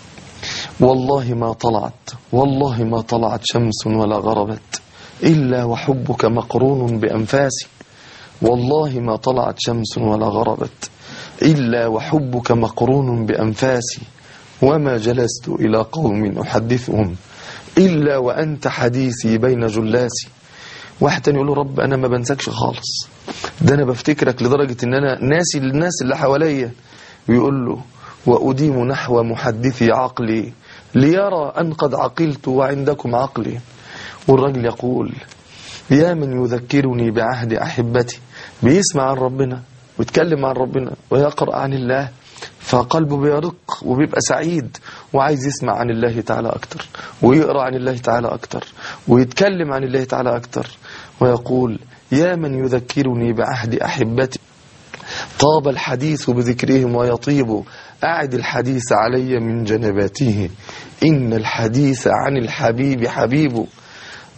والله ما طلعت والله ما طلعت شمس ولا غربت إلا وحبك مقرون بأنفاسي والله ما طلعت شمس ولا غربت إلا وحبك مقرون بأنفاسي وما جلست إلى قوم أحدثهم إلا وأنت حديثي بين جلاسي واحد تاني يقول له رب أنا ما بنسكش خالص ده أنا بفتكرك لدرجة إن أنا ناسي الناس اللي حواليا ويقول له وأديم نحو محدثي عقلي ليرى أن قد عقلت وعندكم عقلي والرجل يقول يا من يذكرني بعهد أحبتي بيسمع عن ربنا ويتكلم عن ربنا ويقرأ عن الله فقلبه بيرق وبيبقى سعيد وعايز يسمع عن الله تعالى أكتر ويقرأ عن الله تعالى أكتر ويتكلم عن الله تعالى أكتر ويقول يا من يذكرني بعهد أحبتي طاب الحديث بذكرهم ويطيب أعد الحديث علي من جنباته إن الحديث عن الحبيب حبيب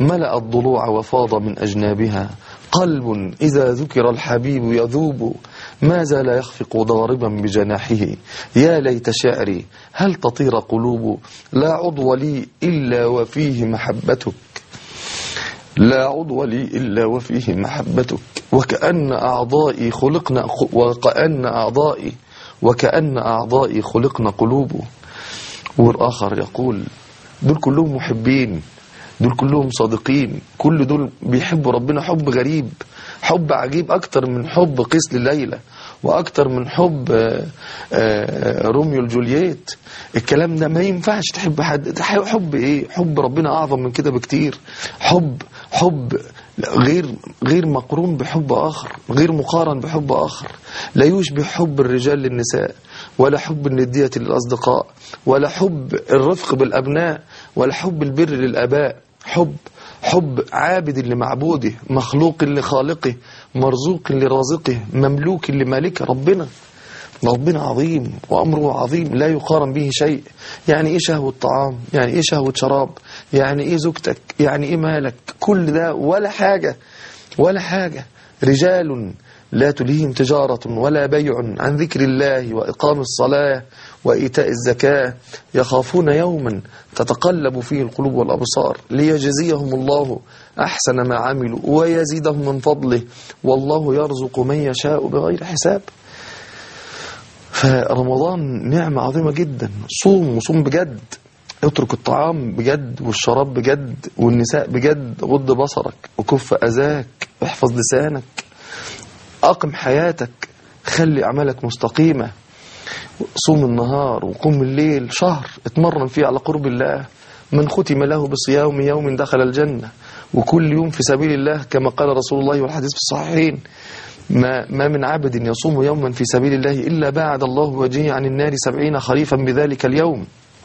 ملأ الضلوع وفاض من أجنابها قلب إذا ذكر الحبيب يذوب ما زال يخفق ضاربا بجناحه يا ليت شعري هل تطير قلوب لا عضو لي إلا وفيه محبتك لا عضو لي إلا وفيه محبتك وكأن أعضائي خلقنا وكأن أعضائي وكأن أعضائي خلقنا قلوب والآخر يقول دول كلهم محبين دول كلهم صادقين كل دول بيحبوا ربنا حب غريب حب عجيب أكتر من حب قيس لليلى وأكتر من حب آه، آه، روميو لجولييت الكلام ده ما ينفعش تحب حد ده حب إيه حب ربنا أعظم من كده بكتير حب حب غير غير مقرون بحب آخر غير مقارن بحب آخر لا يشبه حب الرجال للنساء ولا حب الندية للأصدقاء ولا حب الرفق بالأبناء ولا حب البر للآباء حب حب عابد لمعبوده مخلوق لخالقه مرزوق لرازقه مملوك لمالكه ربنا ربنا عظيم وأمره عظيم لا يقارن به شيء يعني إيه شهوة طعام يعني إيه شهوة شراب يعني إيه زوجتك يعني إيه مالك كل ده ولا حاجة ولا حاجة رجال لا تلهيهم تجارة ولا بيع عن ذكر الله وإقام الصلاة وإيتاء الزكاة يخافون يوما تتقلب فيه القلوب والأبصار ليجزيهم الله أحسن ما عملوا ويزيدهم من فضله والله يرزق من يشاء بغير حساب فرمضان نعمة عظيمة جدا صوم وصوم بجد اترك الطعام بجد والشراب بجد والنساء بجد غض بصرك وكف أذاك احفظ لسانك أقم حياتك خلي أعمالك مستقيمة صوم النهار وقوم الليل شهر اتمرن فيه على قرب الله من ختم له بصيام يوم دخل الجنة وكل يوم في سبيل الله كما قال رسول الله والحديث في الصحيحين ما, ما من عبد يصوم يوما في سبيل الله إلا بعد الله وجهه عن النار سبعين خريفا بذلك اليوم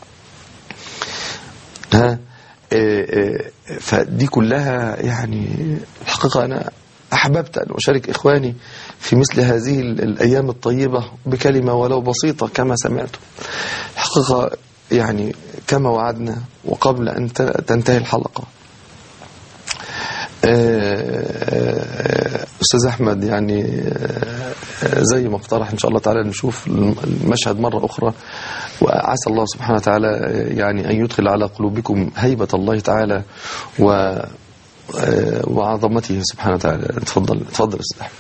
ها إيه إيه فدي كلها يعني الحقيقة أنا أحببت أن أشارك إخواني في مثل هذه ال- الأيام الطيبة بكلمة ولو بسيطة كما سمعتم الحقيقة يعني كما وعدنا وقبل أن ت- تنتهي الحلقة آه، أستاذ أحمد يعني آه، زي ما اقترح إن شاء الله تعالى نشوف المشهد مرة أخرى وعسى الله سبحانه وتعالى يعني أن يدخل على قلوبكم هيبة الله تعالى و آه، وعظمته سبحانه وتعالى تفضل تفضل أستاذ أحمد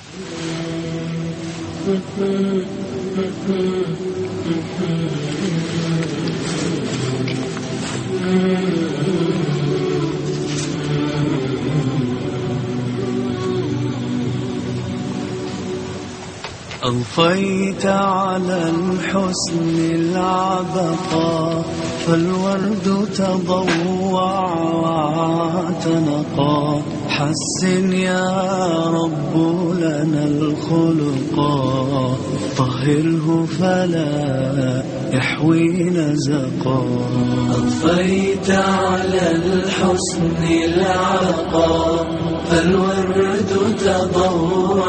أضفيت على الحسن العبقى فالورد تضوع واعتنقا حسن يا رب لنا الخلقا طهره فلا يحوي نزقا أضفيت على الحسن العبقى فالورد تضوع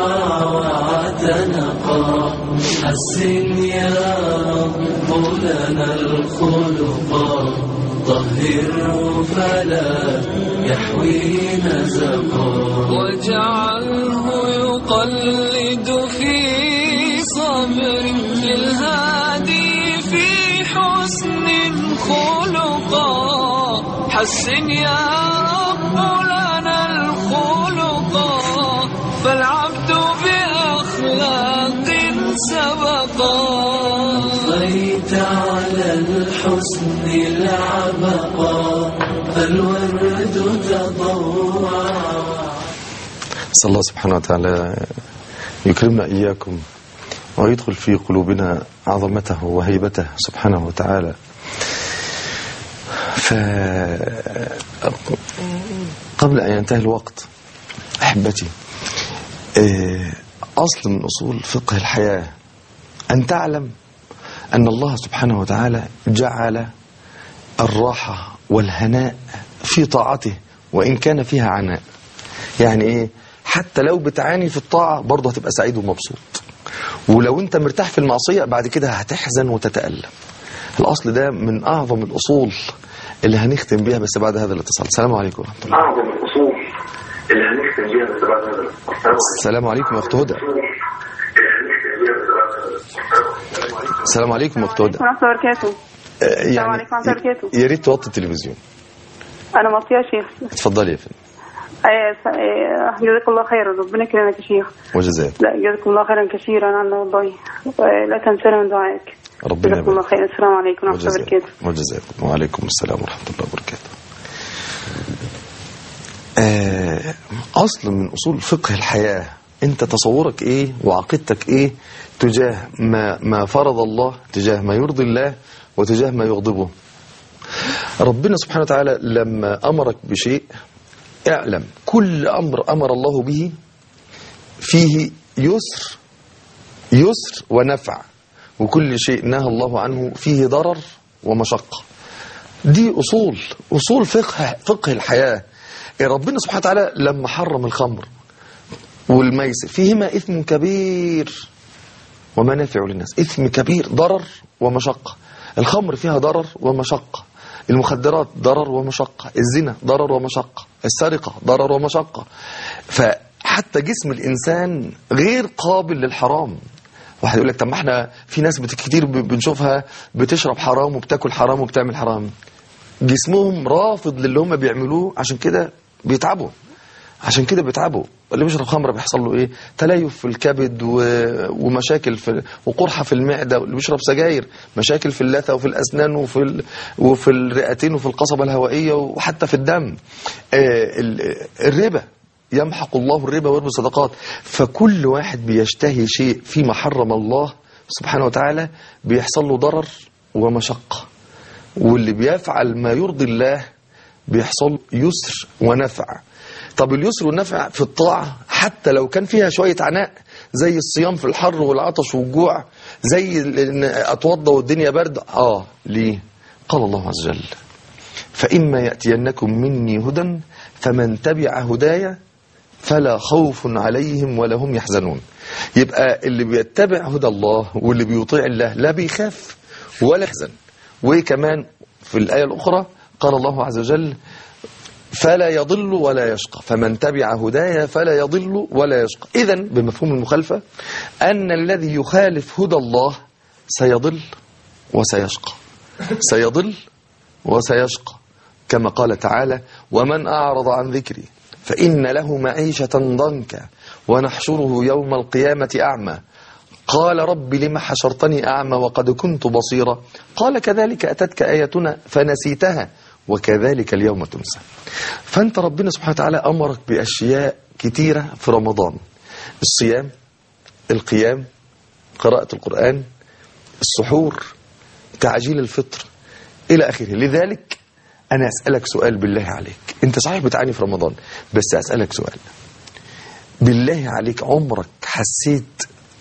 واعتنقا حسن يا رب لنا الخلقا طهره فلا يحوي نزقا واجعله يقلد في صبر للهادي في حسن خلقا حسن يا رب لنا الخلقا فالعبد بأخلاق سبقا أضفيت على الحسن العبقا فالورد تضوع نسأل الله سبحانه وتعالى يكرمنا إياكم ويدخل في قلوبنا عظمته وهيبته سبحانه وتعالى ف قبل أن ينتهي الوقت أحبتي آه، أصل من أصول فقه الحياة أن تعلم أن الله سبحانه وتعالى جعل الراحة والهناء في طاعته وإن كان فيها عناء يعني إيه حتى لو بتعاني في الطاعة برضه هتبقى سعيد ومبسوط ولو أنت مرتاح في المعصية بعد كده هتحزن وتتألم الأصل ده من أعظم الأصول اللي هنختم بيها بس بعد هذا الاتصال السلام عليكم ورحمة الله أعظم الأصول اللي هنختم بيها بس بعد هذا السلام عليكم يا أخت هدى السلام عليكم يا أخت هدى ورحمة الله وبركاته آه، السلام يعني عليكم ورحمة الله وبركاته. يا ريت توطي التلفزيون أنا مطية يا شيخ اتفضلي يا فندم آه، س- آه، جزاك الله خيرا ربنا يكرمك يا شيخ وجزاك لا جزاكم الله خيرا كثيرا عنا والله آه، لا تنسانا من دعائك ربنا جزاكم الله يبارك خيرا السلام عليكم ورحمة الله وجزاك وبركاته وجزاكم وعليكم السلام ورحمة الله وبركاته آه، أصل من أصول فقه الحياة أنت تصورك إيه وعقيدتك إيه تجاه ما, ما فرض الله تجاه ما يرضي الله وتجاه ما يغضبه ربنا سبحانه وتعالى لما أمرك بشيء اعلم كل أمر أمر الله به فيه يسر يسر ونفع وكل شيء نهى الله عنه فيه ضرر ومشقة دي أصول أصول فقه فقه الحياة ربنا سبحانه وتعالى لما حرم الخمر والميسر فيهما إثم كبير ومنافع للناس إثم كبير ضرر ومشقة الخمر فيها ضرر ومشقة المخدرات ضرر ومشقة الزنا ضرر ومشقة السرقة ضرر ومشقة فحتى جسم الإنسان غير قابل للحرام واحد يقول لك طب ما احنا في ناس بت- كتير ب- بنشوفها بتشرب حرام وبتاكل حرام وبتعمل حرام جسمهم رافض للي هم بيعملوه عشان كده بيتعبوا عشان كده بيتعبوا اللي بيشرب خمره بيحصل له ايه تليف في الكبد و... ومشاكل في وقرحه في المعده واللي بيشرب سجاير مشاكل في اللثه وفي الاسنان وفي ال... وفي الرئتين وفي القصبه الهوائيه وحتى في الدم آه ال... الربا يمحق الله الربا ويربي الصدقات فكل واحد بيشتهي شيء فيما حرم الله سبحانه وتعالى بيحصل له ضرر ومشقه واللي بيفعل ما يرضي الله بيحصل يسر ونفع طب اليسر والنفع في الطاعة حتى لو كان فيها شوية عناء زي الصيام في الحر والعطش والجوع زي ال- ان اتوضى والدنيا برد اه ليه قال الله عز وجل فإما يأتينكم مني هدى فمن تبع هدايا فلا خوف عليهم ولا هم يحزنون يبقى اللي بيتبع هدى الله واللي بيطيع الله لا بيخاف ولا يحزن وكمان في الآية الأخرى قال الله عز وجل فلا يضل ولا يشقى فمن تبع هدايا فلا يضل ولا يشقى إذا بمفهوم المخالفة أن الذي يخالف هدى الله سيضل وسيشقى سيضل وسيشقى كما قال تعالى ومن أعرض عن ذكري فإن له معيشة ضنكا ونحشره يوم القيامة أعمى قال رب لم حشرتني أعمى وقد كنت بصيرا قال كذلك أتتك آياتنا فنسيتها وكذلك اليوم تنسى فأنت ربنا سبحانه وتعالى أمرك بأشياء كتيرة في رمضان الصيام القيام قراءة القرآن السحور تعجيل الفطر إلى آخره لذلك أنا أسألك سؤال بالله عليك أنت صحيح بتعاني في رمضان بس أسألك سؤال بالله عليك عمرك حسيت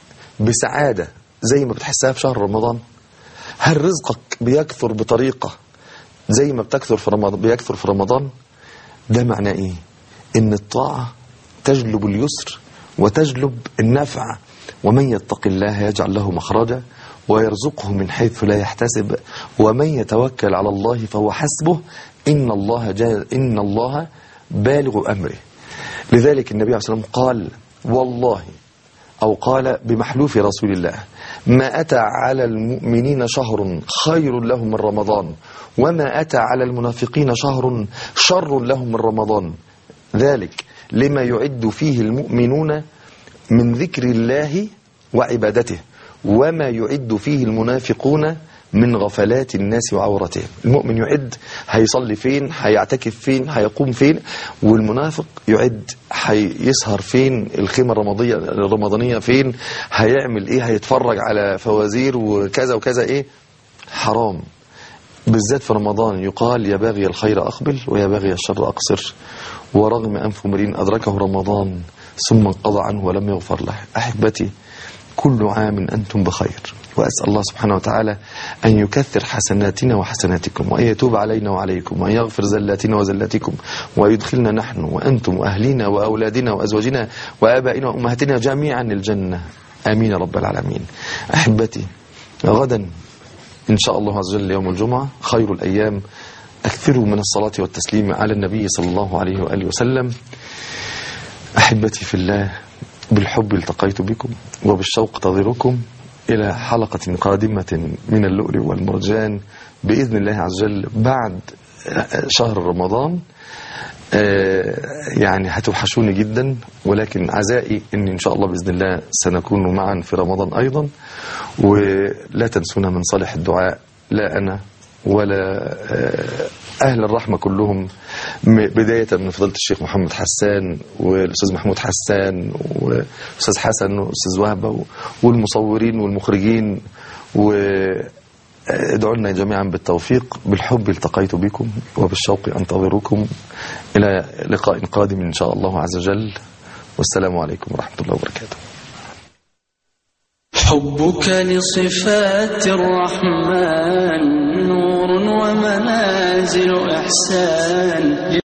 بسعادة زي ما بتحسها في شهر رمضان هل رزقك بيكثر بطريقة زي ما بتكثر في رمضان بيكثر في رمضان ده معناه ايه ان الطاعة تجلب اليسر وتجلب النفع ومن يتق الله يجعل له مخرجا ويرزقه من حيث لا يحتسب ومن يتوكل على الله فهو حسبه إن الله, جا إن الله بالغ أمره لذلك النبي عليه الصلاة والسلام قال والله أو قال بمحلوف رسول الله ما أتى على المؤمنين شهر خير لهم من رمضان وما أتى على المنافقين شهر شر لهم من رمضان ذلك لما يعد فيه المؤمنون من ذكر الله وعبادته وما يعد فيه المنافقون من غفلات الناس وعورتهم المؤمن يعد هيصلي فين هيعتكف فين هيقوم فين والمنافق يعد هيسهر فين الخيمة الرمضية الرمضانية فين هيعمل ايه هيتفرج على فوازير وكذا وكذا ايه حرام بالذات في رمضان يقال يا باغي الخير أقبل ويا باغي الشر أقصر ورغم أنف امرئ أدركه رمضان ثم انقضى عنه ولم يغفر له أحبتي كل عام أنتم بخير وأسأل الله سبحانه وتعالى أن يكثر حسناتنا وحسناتكم وأن يتوب علينا وعليكم وأن يغفر زلاتنا وزلاتكم ويدخلنا نحن وأنتم وأهلنا وأولادنا وأزواجنا وآبائنا وأمهاتنا جميعا الجنة آمين يا رب العالمين أحبتي غدا إن شاء الله عز وجل يوم الجمعة خير الأيام أكثروا من الصلاة والتسليم على النبي صلى الله عليه وآله وسلم أحبتي في الله بالحب التقيت بكم وبالشوق تضركم إلى حلقة قادمة من اللؤلؤ والمرجان بإذن الله عز وجل بعد شهر رمضان آه، يعني هتوحشوني جدا ولكن عزائي ان ان شاء الله باذن الله سنكون معا في رمضان ايضا ولا تنسونا من صالح الدعاء لا انا ولا آه، اهل الرحمه كلهم م- بدايه من فضيله الشيخ محمد حسان والاستاذ محمود حسان والاستاذ حسن والاستاذ وهبه والمصورين والمخرجين و ادعوا لنا جميعا بالتوفيق بالحب التقيت بكم وبالشوق انتظركم الى لقاء قادم ان شاء الله عز وجل والسلام عليكم ورحمه الله وبركاته حبك لصفات الرحمن نور ومنازل إحسان